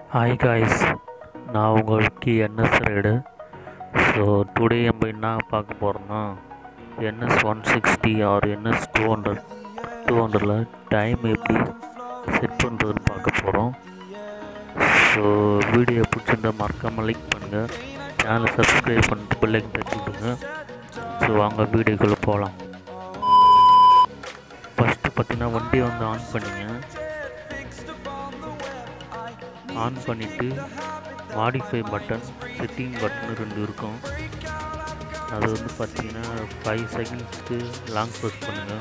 hi guys நான் உங்களுக்கு NS ride so today நம்ம என்ன பார்க்க போகிறோம்னா NS one sixty R NS two hundred two ஹண்ட்ரடில் டைம் எப்படி செட் பண்ணுறதுன்னு பார்க்க போகிறோம் ஸோ வீடியோ பிடிச்சிருந்தா மறக்காமல் லைக் பண்ணுங்கள் சேனலை சப்ஸ்கிரைப் பண்ணிட்டு பெல்லைக்கு தட்டி விடுங்க ஸோ வாங்க வீடியோக்குள்ளே போகலாம் ஃபஸ்ட்டு பார்த்தீங்கன்னா வண்டியை வந்து ஆன் பண்ணிங்க ஆன் பண்ணிவிட்டு மாடிஃபை பட்டன் செட்டிங் பட்டன் ரெண்டு இருக்கும் அது வந்து பார்த்தீங்கன்னா ஃபைவ் செகண்ட்ஸ்க்கு லாங் ப்ரெஸ் பண்ணுங்கள்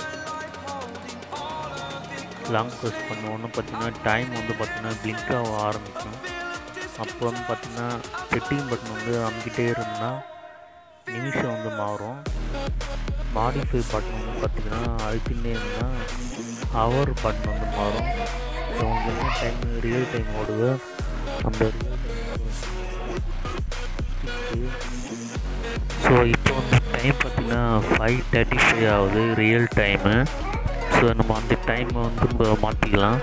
லாங் ப்ரெஸ் பண்ண உடனே பார்த்தீங்கன்னா டைம் வந்து பார்த்தீங்கன்னா blink ஆக ஆரம்பிக்கும் அப்போ வந்து பார்த்தீங்கன்னா செட்டிங் பட்டன் வந்து அமுக்கிட்டே இருந்தால் நிமிஷம் வந்து மாறும் மாடிஃபை பட்டன் வந்து பார்த்தீங்கன்னா அழுத்தினே இருந்தால் ஹவர் பட்டன் வந்து மாறும் ஸோ உங்களுக்கு என்ன டைம் ரியல் டைம் ஓடுது அந்த ஸோ இப்போ வந்து டைம் பார்த்தீங்கன்னா ஃபைவ் தேர்ட்டி ஃபைவ் ஆகுது ரியல் டைமு ஸோ நம்ம அந்த டைமை வந்து நம்ம மாற்றிக்கலாம்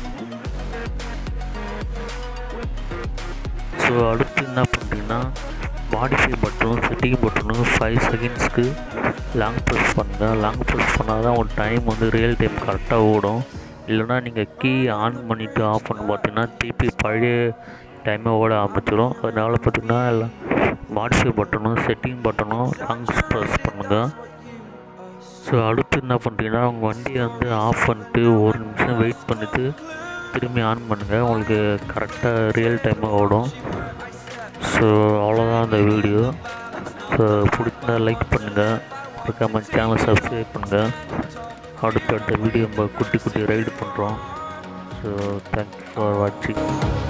ஸோ அடுத்து என்ன பண்ணுறீங்கன்னா மாடிஃபை பட்டனும் செட்டிங் பட்டனும் ஃபைவ் செகண்ட்ஸ்க்கு லாங் ப்ரெஸ் பண்ணுங்கள் லாங் ப்ரெஸ் பண்ணால் தான் உங்கள் டைம் வந்து ரியல் டைம் கரெக்டாக ஓடும் இல்லைனா நீங்கள் கீ ஆன் பண்ணிவிட்டு ஆஃப் பண்ண பார்த்தீங்கன்னா திருப்பி பழைய டைமை ஓட ஆரம்பிச்சிடும் அதனால் பார்த்திங்கன்னா எல்லாம் மாடிஃபை பட்டனும் செட்டிங் பட்டனும் லாங் ப்ரெஸ் பண்ணுங்கள் ஸோ அடுத்து என்ன பண்ணுறீங்கன்னா உங்கள் வண்டியை வந்து ஆஃப் பண்ணிட்டு ஒரு நிமிஷம் வெயிட் பண்ணிவிட்டு திரும்பி ஆன் பண்ணுங்கள் உங்களுக்கு கரெக்டாக ரியல் டைமாக ஓடும் ஸோ அவ்வளோதான் அந்த வீடியோ ஸோ பிடிச்சிருந்தா லைக் பண்ணுங்கள் மறக்காம சேனல் சப்ஸ்கிரைப் பண்ணுங்கள் அடுத்த அடுத்த வீடியோ நம்ம குட்டி குட்டி ரைடு பண்ணுறோம் ஸோ தேங்க்யூ ஃபார் வாட்சிங்